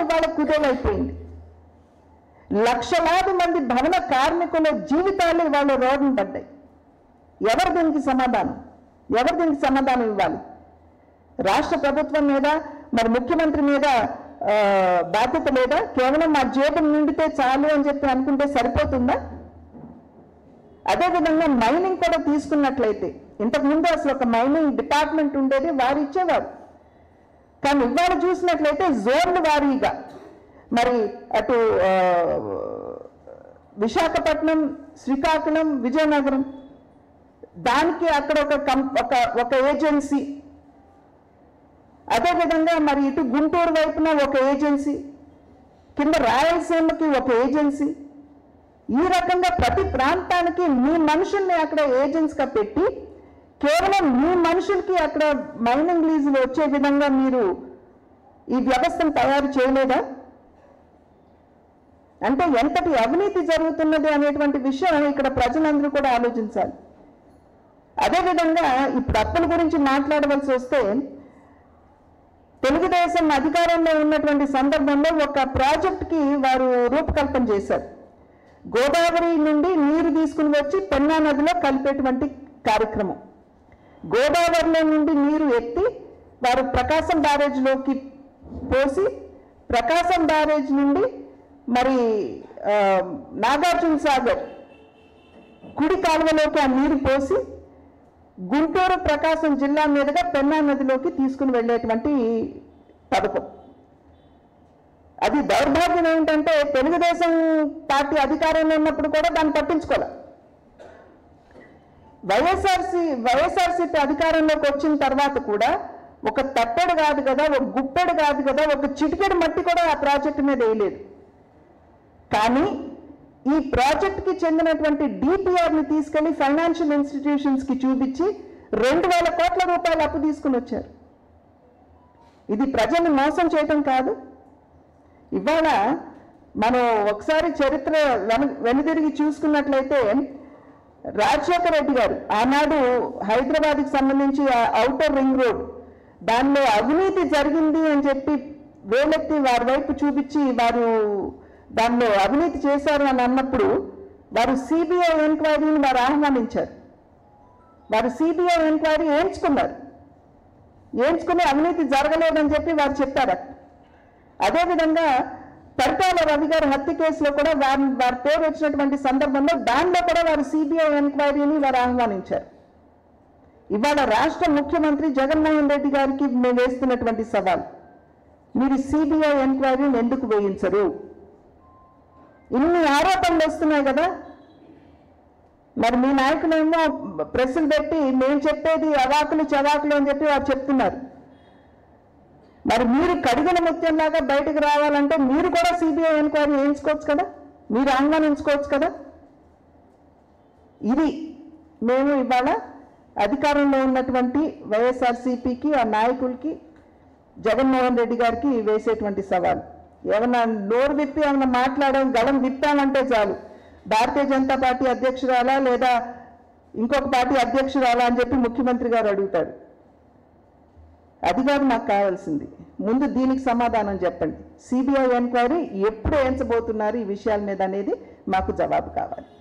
ఇవాళ కుదేలైపోయింది లక్షలాది మంది భవన కార్మికుల జీవితాలు ఇవాళ రోడ్డున పడ్డాయి ఎవరు దీనికి సమాధానం ఎవరు దీనికి సమాధానం ఇవ్వాలి రాష్ట్ర ప్రభుత్వం మీద మరి ముఖ్యమంత్రి మీద ఆ, బాధ్యత లేదా కేవలం మా జేబులు నిండితే చాలు అని చెప్పి అనుకుంటే సరిపోతుందా అదేవిధంగా మైనింగ్ కూడా తీసుకున్నట్లయితే ఇంతకుముందు అసలు ఒక మైనింగ్ డిపార్ట్మెంట్ ఉండేది వారు ఇచ్చేవారు కానీ ఇవాళ చూసినట్లయితే జోన్లు వారీగా మరి అటు ఆ, విశాఖపట్నం శ్రీకాకుళం విజయనగరం దానికి అక్కడ ఒక కం ఒక ఒక ఏజెన్సీ అదేవిధంగా మరి ఇటు గుంటూరు వైపున ఒక ఏజెన్సీ కింద రాయలసీమకి ఒక ఏజెన్సీ ఈ రకంగా ప్రతి ప్రాంతానికి మీ మనుషుల్ని అక్కడ ఏజెంట్స్గా పెట్టి కేవలం మీ మనుషులకి అక్కడ మైనింగ్ లీజులు వచ్చే విధంగా మీరు ఈ వ్యవస్థను తయారు చేయలేదా అంటే ఎంతటి అవినీతి జరుగుతున్నది అనేటువంటి విషయం ఇక్కడ ప్రజలందరూ కూడా ఆలోచించాలి అదేవిధంగా ఇప్పుడు అప్పుల గురించి మాట్లాడవలసి వస్తే తెలుగుదేశం అధికారంలో ఉన్నటువంటి సందర్భంలో ఒక ప్రాజెక్ట్కి వారు రూపకల్పన చేశారు గోదావరి నుండి నీరు తీసుకుని వచ్చి పెన్నా నదిలో కలిపేటువంటి కార్యక్రమం గోదావరిలో నుండి నీరు ఎత్తి వారు ప్రకాశం బ్యారేజ్లోకి పోసి ప్రకాశం బ్యారేజ్ నుండి మరి ఆ, నాగార్జున సాగర్ కుడి కాలువలోకి ఆ నీరు పోసి గుంటూరు ప్రకాశం జిల్లా మీదుగా పెన్నా నదిలోకి తీసుకుని వెళ్ళేటువంటి పథకం అది దౌర్భాగ్యం ఏంటంటే తెలుగుదేశం పార్టీ అధికారంలో ఉన్నప్పుడు కూడా దాన్ని పట్టించుకోలే వైఎస్ఆర్సీ వైఎస్ఆర్సీపీ అధికారంలోకి వచ్చిన తర్వాత కూడా ఒక తట్టెడు కాదు కదా ఒక గుప్పెడు కాదు కదా ఒక చిటికెడు మట్టి కూడా ఆ ప్రాజెక్టు మీద వేయలేదు కానీ ఈ ప్రాజెక్ట్కి చెందినటువంటి డిపిఆర్ని తీసుకెళ్లి ఫైనాన్షియల్ ఇన్స్టిట్యూషన్స్కి చూపించి రెండు వేల కోట్ల రూపాయలు అప్పు తీసుకుని వచ్చారు ఇది ప్రజల్ని మోసం చేయటం కాదు ఇవాళ మనం ఒకసారి చరిత్ర వెన వెనుదిరిగి చూసుకున్నట్లయితే రాజశేఖర రెడ్డి గారు ఆనాడు హైదరాబాద్కి సంబంధించి ఆ ఔటర్ రింగ్ రోడ్ దానిలో అవినీతి జరిగింది అని చెప్పి వేలెత్తి వారి వైపు చూపించి వారు దానిలో అవినీతి చేశారు అని అన్నప్పుడు వారు సిబిఐ ఎంక్వైరీని వారు ఆహ్వానించారు వారు సిబిఐ ఎంక్వైరీ ఏంచుకున్నారు ఏంచుకుని అవినీతి జరగలేదని చెప్పి వారు చెప్పారు అదేవిధంగా పరిటాల రవి గారి హత్య కేసులో కూడా వారి వారి పేరు వచ్చినటువంటి సందర్భంలో దానిలో కూడా వారు సిబిఐ ఎంక్వైరీని వారు ఆహ్వానించారు ఇవాళ రాష్ట్ర ముఖ్యమంత్రి జగన్మోహన్ రెడ్డి గారికి మేము వేస్తున్నటువంటి సవాల్ మీరు సిబిఐ ఎంక్వైరీని ఎందుకు వేయించరు ఇన్ని ఆరోపణలు వస్తున్నాయి కదా మరి మీ నాయకులేమో ప్రెస్సులు పెట్టి మేము చెప్పేది అవాకులు చవాకులు అని చెప్పి వారు చెప్తున్నారు మరి మీరు కడిగిన ముత్యంలాగా బయటకు రావాలంటే మీరు కూడా సిబిఐ ఎంక్వైరీ వేయించుకోవచ్చు కదా మీరు ఆహ్వానించుకోవచ్చు కదా ఇది మేము ఇవాళ అధికారంలో ఉన్నటువంటి వైఎస్ఆర్సీపీకి ఆ నాయకులకి జగన్మోహన్ రెడ్డి గారికి వేసేటువంటి సవాల్ ఏమన్నా నోరు విప్పి ఏమన్నా మాట్లాడాం గళం విప్పామంటే చాలు భారతీయ జనతా పార్టీ అధ్యక్షురాలా లేదా ఇంకొక పార్టీ అధ్యక్షురాలా అని చెప్పి ముఖ్యమంత్రి గారు అడుగుతారు అది కాదు మాకు కావాల్సింది ముందు దీనికి సమాధానం చెప్పండి సిబిఐ ఎంక్వైరీ ఎప్పుడు వేయించబోతున్నారు ఈ విషయాల మీద అనేది మాకు జవాబు కావాలి